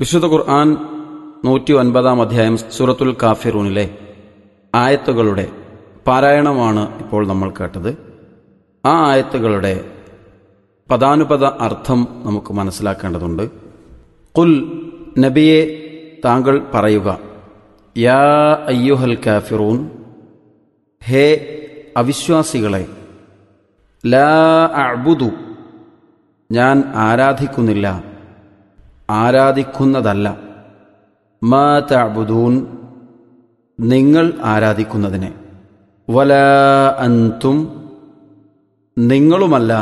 വിശുദ്ധ ഖുർആൻ നൂറ്റി ഒൻപതാം അധ്യായം സൂറത്തുൽ കാഫിറൂനിലെ ആയത്തുകളുടെ പാരായണമാണ് ഇപ്പോൾ നമ്മൾ കേട്ടത് ആ ആയത്തുകളുടെ പദാനുപത അർത്ഥം നമുക്ക് മനസ്സിലാക്കേണ്ടതുണ്ട് കുൽ നബിയെ താങ്കൾ പറയുക യാ അയ്യുഹൽ കാഫിറൂൻ ഹേ അവിശ്വാസികളെ ലാ അബുദു ഞാൻ ആരാധിക്കുന്നില്ല ആരാധിക്കുന്നതല്ല മാ തഅബുദൂൻ നിങ്ങൾ ആരാധിക്കുന്നതിനെ വല അൻതും നിങ്ങളുമല്ല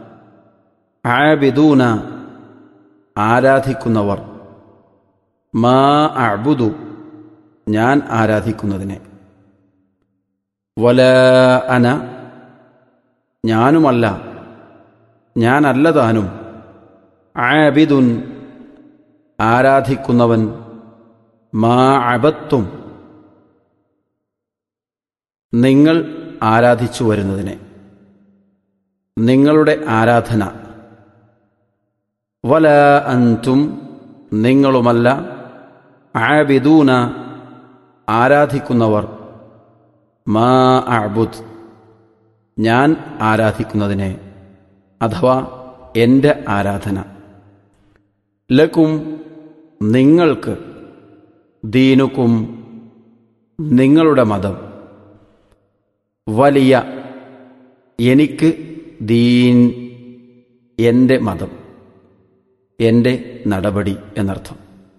ആബിദൂന ആരാധിക്കുന്നവർ മാ അബുദു ഞാൻ ആരാധിക്കുന്നതിനെ വല അന ഞാനുമല്ല ഞാനല്ല താനും ആബിദുൻ ആരാധിക്കുന്നവൻ മാ അബത്തും നിങ്ങൾ ആരാധിച്ചു വരുന്നതിനെ നിങ്ങളുടെ ആരാധന വല അൻതും നിങ്ങളുമല്ല ആബിദൂന ആരാധിക്കുന്നവർ മാ അബുദ് ഞാൻ ആരാധിക്കുന്നതിനെ അഥവാ എൻ്റെ ആരാധന ലക്കും നിങ്ങൾക്ക് ദീനുക്കും നിങ്ങളുടെ മതം വലിയ എനിക്ക് ദീൻ എൻ്റെ മതം എൻ്റെ നടപടി എന്നർത്ഥം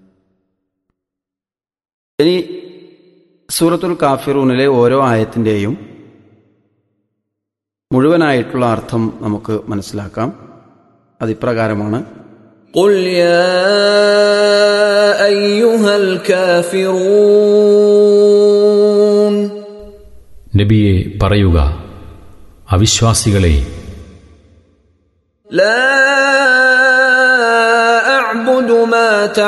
ഇനി സൂറത്തുൽ കാഫിറൂനിലെ ഓരോ ആയത്തിൻ്റെയും മുഴുവനായിട്ടുള്ള അർത്ഥം നമുക്ക് മനസ്സിലാക്കാം അതിപ്രകാരമാണ് قل يا ايها الكافرون നബിയെ പറയുക അവിശ്വാസികളെ لا اعبد ما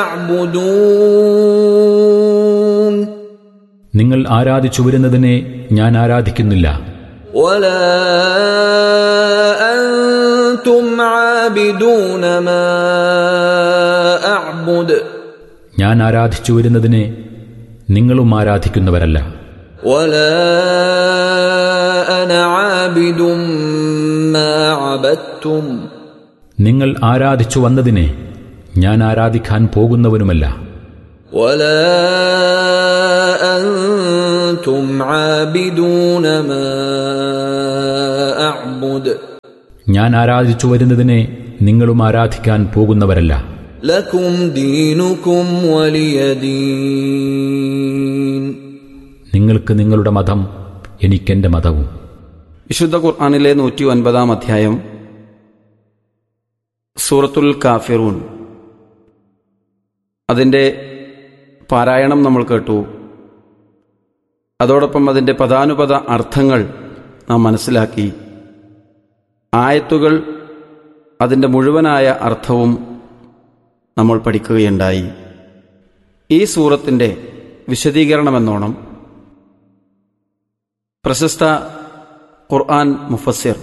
تعبدون നിങ്ങൾ ആരാധിച്ചു വരുന്നതിനെ ഞാൻ ആരാധിക്കുന്നില്ല ولا انتم عابدون ما اعبد ഞാൻ ആരാധിച്ചു വരുന്നതിനെ നിങ്ങളും ആരാധിക്കുന്നവരല്ല ولا انا عابد ما عبدتم നിങ്ങൾ ആരാധിച്ചു വന്നതിനെ ഞാൻ ആരാധിക്കാൻ പോകുന്നവനുമല്ല ولا انتم عابدون ما اعبد ഞാൻ ആരാധിച്ചു വരുന്നതിനെ നിങ്ങളും ആരാധിക്കാൻ പോകുന്നവരല്ല لكم دينكم ولي دين നിങ്ങൾക്ക് നിങ്ങളുടെ മതം എനിക്കെന്റെ മതവും വിശുദ്ധ ഖുർആാനിലെ നൂറ്റി ഒൻപതാം അധ്യായം സൂറത്തുൽ കാഫിറൂൻ അതിൻ്റെ പാരായണം നമ്മൾ കേട്ടു അതോടൊപ്പം അതിൻ്റെ പദാനുപത അർത്ഥങ്ങൾ നാം മനസ്സിലാക്കി ആയത്തുകൾ അതിൻ്റെ മുഴുവനായ അർത്ഥവും നമ്മൾ പഠിക്കുകയുണ്ടായി ഈ സൂറത്തിൻ്റെ വിശദീകരണമെന്നോണം പ്രശസ്ത ഖുർആൻ മുഫസ്സിർ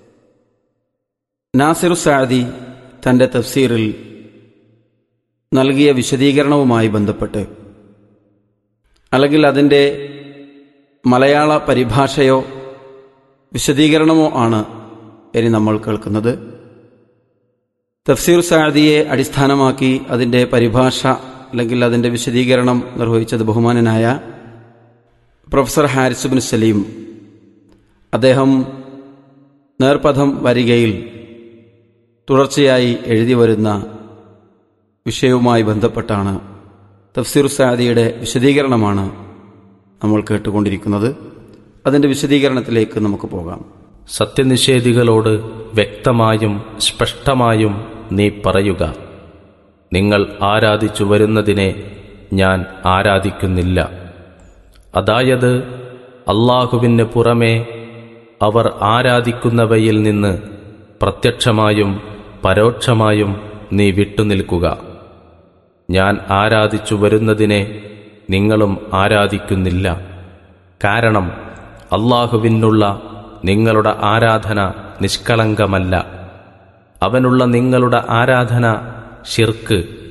നാസിറു സാദി തൻ്റെ തഫ്സീറിൽ നൽകിയ വിശദീകരണവുമായി ബന്ധപ്പെട്ട് അല്ലെങ്കിൽ അതിൻ്റെ മലയാള പരിഭാഷയോ വിശദീകരണമോ ആണ് ഇനി നമ്മൾ കേൾക്കുന്നത് തഫ്സീർ സാദിയെ അടിസ്ഥാനമാക്കി അതിൻ്റെ പരിഭാഷ അല്ലെങ്കിൽ അതിൻ്റെ വിശദീകരണം നിർവഹിച്ചത് ബഹുമാനനായ പ്രൊഫസർ ഹാരിസുബിൻ സലീം അദ്ദേഹം നേർപഥം വരികയിൽ തുടർച്ചയായി എഴുതി വരുന്ന വിഷയവുമായി ബന്ധപ്പെട്ടാണ് തഫ്സീർ സാദിയുടെ വിശദീകരണമാണ് നമ്മൾ കേട്ടുകൊണ്ടിരിക്കുന്നത് അതിൻ്റെ വിശദീകരണത്തിലേക്ക് നമുക്ക് പോകാം സത്യനിഷേധികളോട് വ്യക്തമായും സ്പഷ്ടമായും നീ പറയുക നിങ്ങൾ ആരാധിച്ചു വരുന്നതിനെ ഞാൻ ആരാധിക്കുന്നില്ല അതായത് അള്ളാഹുവിന് പുറമേ അവർ ആരാധിക്കുന്നവയിൽ നിന്ന് പ്രത്യക്ഷമായും പരോക്ഷമായും നീ വിട്ടുനിൽക്കുക ഞാൻ ആരാധിച്ചു വരുന്നതിനെ നിങ്ങളും ആരാധിക്കുന്നില്ല കാരണം അള്ളാഹുവിനുള്ള നിങ്ങളുടെ ആരാധന നിഷ്കളങ്കമല്ല അവനുള്ള നിങ്ങളുടെ ആരാധന ഷിർക്ക്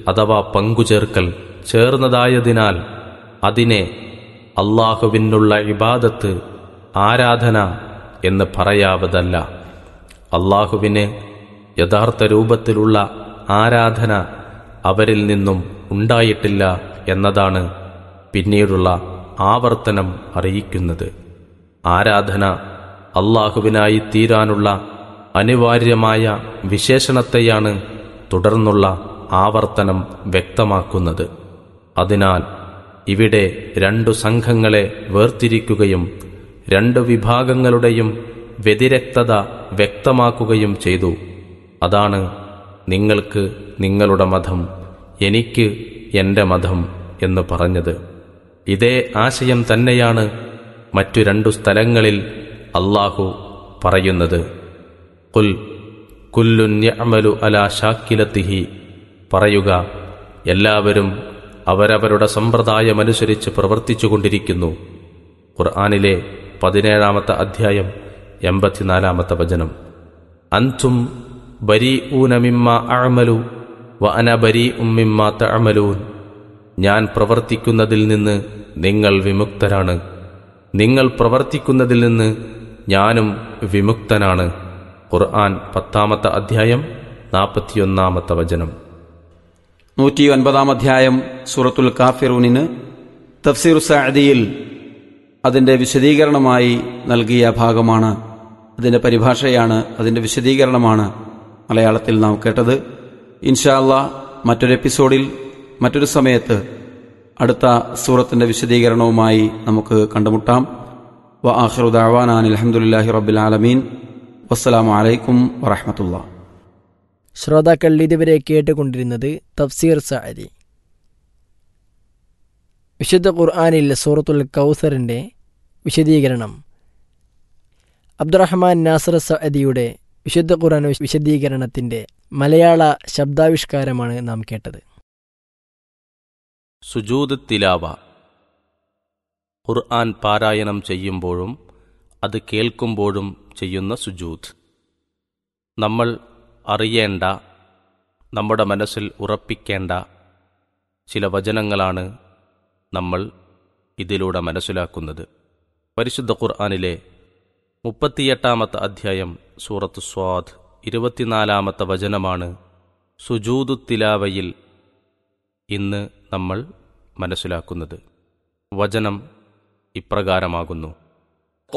അഥവാ പങ്കുചേർക്കൽ ചേർന്നതായതിനാൽ അതിനെ അള്ളാഹുവിനുള്ള ഇബാദത്ത് ആരാധന എന്ന് പറയാവതല്ല അള്ളാഹുവിന് യഥാർത്ഥ രൂപത്തിലുള്ള ആരാധന അവരിൽ നിന്നും ഉണ്ടായിട്ടില്ല എന്നതാണ് പിന്നീടുള്ള ആവർത്തനം അറിയിക്കുന്നത് ആരാധന അള്ളാഹുവിനായി തീരാനുള്ള അനിവാര്യമായ വിശേഷണത്തെയാണ് തുടർന്നുള്ള ആവർത്തനം വ്യക്തമാക്കുന്നത് അതിനാൽ ഇവിടെ രണ്ടു സംഘങ്ങളെ വേർതിരിക്കുകയും രണ്ട് വിഭാഗങ്ങളുടെയും വ്യതിരക്തത വ്യക്തമാക്കുകയും ചെയ്തു അതാണ് നിങ്ങൾക്ക് നിങ്ങളുടെ മതം എനിക്ക് എൻ്റെ മതം എന്ന് പറഞ്ഞത് ഇതേ ആശയം തന്നെയാണ് മറ്റു രണ്ടു സ്ഥലങ്ങളിൽ അള്ളാഹു പറയുന്നത് കുൽ കുല്ലുൻ യഅമലു അലാ ഷാക്കിലത്തിഹി പറയുക എല്ലാവരും അവരവരുടെ സമ്പ്രദായമനുസരിച്ച് പ്രവർത്തിച്ചുകൊണ്ടിരിക്കുന്നു ഖുർആാനിലെ പതിനേഴാമത്തെ അധ്യായം എൺപത്തിനാലാമത്തെ വചനം അൻതും ബരി ഊനമിമ്മ അഴമലു വ അന ബരി ഉമ്മിമ്മ തഅമലൂൻ ഞാൻ പ്രവർത്തിക്കുന്നതിൽ നിന്ന് നിങ്ങൾ വിമുക്തരാണ് നിങ്ങൾ പ്രവർത്തിക്കുന്നതിൽ നിന്ന് ഞാനും വിമുക്തനാണ് ഖുർആൻ പത്താമത്തെ അധ്യായം നാൽപ്പത്തിയൊന്നാമത്തെ വചനം നൂറ്റി ഒൻപതാം അധ്യായം സൂറത്തുൽ കാഫിറൂനിന് തഫ്സീർ സഅദിയിൽ അതിൻ്റെ വിശദീകരണമായി നൽകിയ ഭാഗമാണ് അതിൻ്റെ പരിഭാഷയാണ് അതിൻ്റെ വിശദീകരണമാണ് മലയാളത്തിൽ നാം കേട്ടത് ഇൻഷാ അല്ലാ മറ്റൊരു എപ്പിസോഡിൽ മറ്റൊരു സമയത്ത് അടുത്ത സൂറത്തിൻ്റെ വിശദീകരണവുമായി നമുക്ക് കണ്ടുമുട്ടാം വ ആഖിറു ദഅവാനാൻ അൽഹംദുലില്ലാഹി റബ്ബിൽ ആലമീൻ വസ്സലാമു അലൈക്കും വറഹ്മത്തുള്ളാഹി ശ്രോതാക്കൾ ഇതുവരെ കേട്ടുകൊണ്ടിരുന്നത് തഫ്സീർ സഅദി വിശുദ്ധ ഖുർആാനിൽ സൂറത്തുൽ കൗസറിൻ്റെ വിശദീകരണം അബ്ദുറഹ്മാൻ നാസർ സഅദിയുടെ വിശുദ്ധ ഖുർആൻ വിശദീകരണത്തിൻ്റെ മലയാള ശബ്ദാവിഷ്കാരമാണ് നാം കേട്ടത് സുജൂദ് തിലാവ ഖുർആൻ പാരായണം ചെയ്യുമ്പോഴും അത് കേൾക്കുമ്പോഴും ചെയ്യുന്ന സുജൂദ് നമ്മൾ അറിയേണ്ട നമ്മുടെ മനസ്സിൽ ഉറപ്പിക്കേണ്ട ചില വചനങ്ങളാണ് നമ്മൾ ഇതിലൂടെ മനസ്സിലാക്കുന്നത് പരിശുദ്ധ ഖുർആനിലെ മുപ്പത്തിയെട്ടാമത്തെ അധ്യായം സൂറത്ത് സ്വാദ് ഇരുപത്തിനാലാമത്തെ വചനമാണ് സുജൂദു തിലാവയിൽ ഇന്ന് നമ്മൾ മനസ്സിലാക്കുന്നത് വചനം ഇപ്രകാരമാകുന്നു